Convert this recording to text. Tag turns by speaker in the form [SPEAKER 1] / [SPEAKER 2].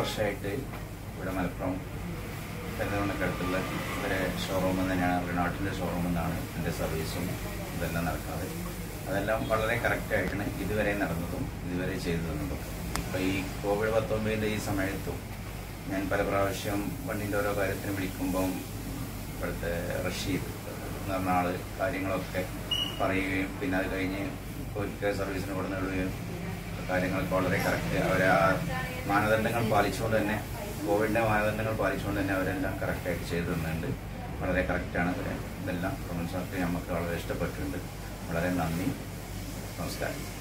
[SPEAKER 1] വർഷമായിട്ട് ഇവിടെ മലപ്പുറം പെരുന്തൽമണ്ണക്കടുത്തുള്ള ഇവരെ ഷോറൂമിൽ തന്നെയാണ് റിനാട്ടിൻ്റെ ഷോറൂമിൽ നിന്നാണ് എൻ്റെ സർവീസും ഇതെല്ലാം നടക്കുന്നത് അതെല്ലാം വളരെ കറക്റ്റായിട്ടാണ് ഇതുവരെ നടന്നതും ഇതുവരെ ചെയ്തു തന്നതും ഇപ്പോൾ ഈ കോവിഡ് പത്തൊമ്പതിൻ്റെ ഈ സമയത്തും ഞാൻ പല പ്രാവശ്യം വണ്ടിൻ്റെ ഓരോ കാര്യത്തിന് വിളിക്കുമ്പം ഇവിടുത്തെ റഷീദ് എന്ന് പറഞ്ഞ ആള് കാര്യങ്ങളൊക്കെ പറയുകയും പിന്നെ അത് കഴിഞ്ഞ് ഒരിക്കൽ സർവീസിന് കൊടുന്നു വിടുകയും കാര്യങ്ങളൊക്കെ വളരെ കറക്റ്റ് അവരെ ആ മാനദണ്ഡങ്ങൾ പാലിച്ചുകൊണ്ട് തന്നെ കോവിഡിൻ്റെ മാനദണ്ഡങ്ങൾ പാലിച്ചുകൊണ്ട് തന്നെ അവരെല്ലാം കറക്റ്റായിട്ട് ചെയ്തു തന്നുണ്ട് വളരെ കറക്റ്റാണ് ഇവരെ ഇതെല്ലാം പ്രൊമൻസാർക്ക് നമുക്ക് വളരെ ഇഷ്ടപ്പെട്ടിട്ടുണ്ട് വളരെ നന്ദി നമസ്കാരം